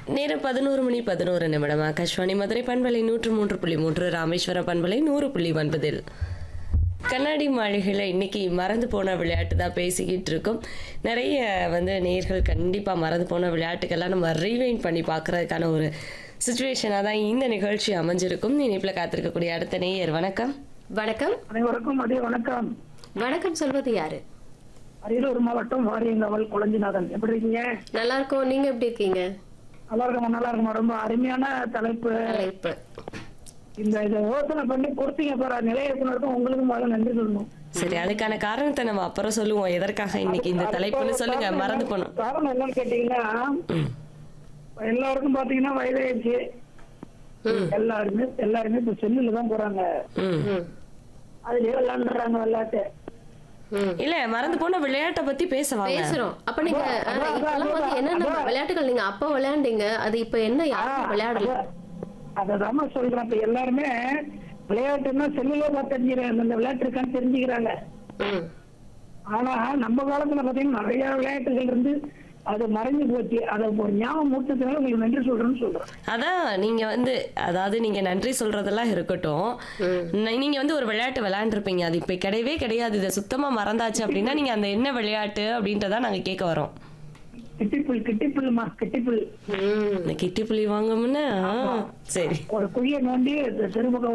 நேரம் பதினோரு மணி பதினோரு நிமிடம் ஆகாஷ்வாணி மதுரை பண்பலை நூற்று மூன்று புள்ளி மூன்று ராமேஸ்வரம் பண்பலை நூறு புள்ளி ஒன்பதில் கண்ணாடி மாளிகையில் இன்னைக்கு மறந்து போன விளையாட்டு தான் பேசிக்கிட்டு இருக்கோம் நிறைய வந்து நேர்கள் கண்டிப்பாக மறந்து போன விளையாட்டுக்கெல்லாம் நம்ம ரீவைண்ட் பண்ணி பார்க்கறதுக்கான ஒரு சுச்சுவேஷனாக தான் இந்த நிகழ்ச்சி அமைஞ்சிருக்கும் இணைப்பில் காத்திருக்கக்கூடிய அடுத்த நேயர் வணக்கம் வணக்கம் அனைவருக்கும் மதிய வணக்கம் வணக்கம் சொல்வது யாரு அரியலூர் மாவட்டம் வாரியங்கவல் குழஞ்சிநாதன் எப்படி இருக்கீங்க நல்லா இருக்கோம் நீங்க எப்படி இருக்கீங்க நல்லா இருக்கமா நல்லா இருக்கமா ரொம்ப அருமையான தலைப்பு தலைப்பு இந்த இதை யோசனை பண்ணி கொடுத்தீங்க பாரு நிலைய இயக்குனருக்கும் உங்களுக்கும் முதல்ல நன்றி சொல்லணும் சரி அதுக்கான காரணத்தை நம்ம அப்புறம் சொல்லுவோம் எதற்காக இன்னைக்கு இந்த தலைப்புன்னு சொல்லுங்க மறந்து போனோம் காரணம் என்னன்னு கேட்டீங்கன்னா ம் எல்லாருக்கும் பாத்தீங்கன்னா வயதாயிடுச்சு எல்லாருமே எல்லாருமே இப்ப செல்லுல தான் போறாங்க ம் ம், அதுலயே விளையாண்டுறாங்க விளையாட்டு ம். இல்ல மறந்து போன விளையாட்டை பத்தி பேசவாங்க பேசுறோம் அப்ப நீங்க அதான், ஆனா, அதான், இப்பெல்லாம் வந்து அதான், என்னென்ன அதான். விளையாட்டுகள் நீங்க அப்ப விளையாண்டீங்க அது இப்ப என்ன யாரும் விளையாடல அததாம சொல்றேன் இப்ப எல்லாருமே விளையாட்டுன்னா செல்லுல பார்த்து தெரிஞ்சுக்கிறாங்க இந்த விளையாட்டு இருக்கான்னு தெரிஞ்சுக்கிறாங்க ம், ஆனா நம்ம காலத்துல பாத்தீங்கன்னா நிறைய விளையாட்டுகள் இருந்து அது மறைஞ்சு போச்சு அதை ஒரு ஞாபகம் மூட்டதுனால உங்களுக்கு நன்றி சொல்றேன்னு சொல்றேன் அதான் நீங்க வந்து அதாவது நீங்க நன்றி சொல்றதெல்லாம் இருக்கட்டும் ம். ந- நீங்க வந்து ஒரு விளையாட்டு விளையாண்டுருப்பீங்க அது இப்ப கிடையவே கிடையாது இதை சுத்தமா மறந்தாச்சு அப்படின்னா நீங்க அந்த என்ன விளையாட்டு அப்படின்றத நாங்க கேட்க வரோம் கிட்டிப்புல் கிட்டிப்புல்மா கிட்டிப்புல் ம். இந்த கிட்டி புள்ளி வாங்கமுன்னா சரி ஒரு குழியை நோண்டி தெருமுக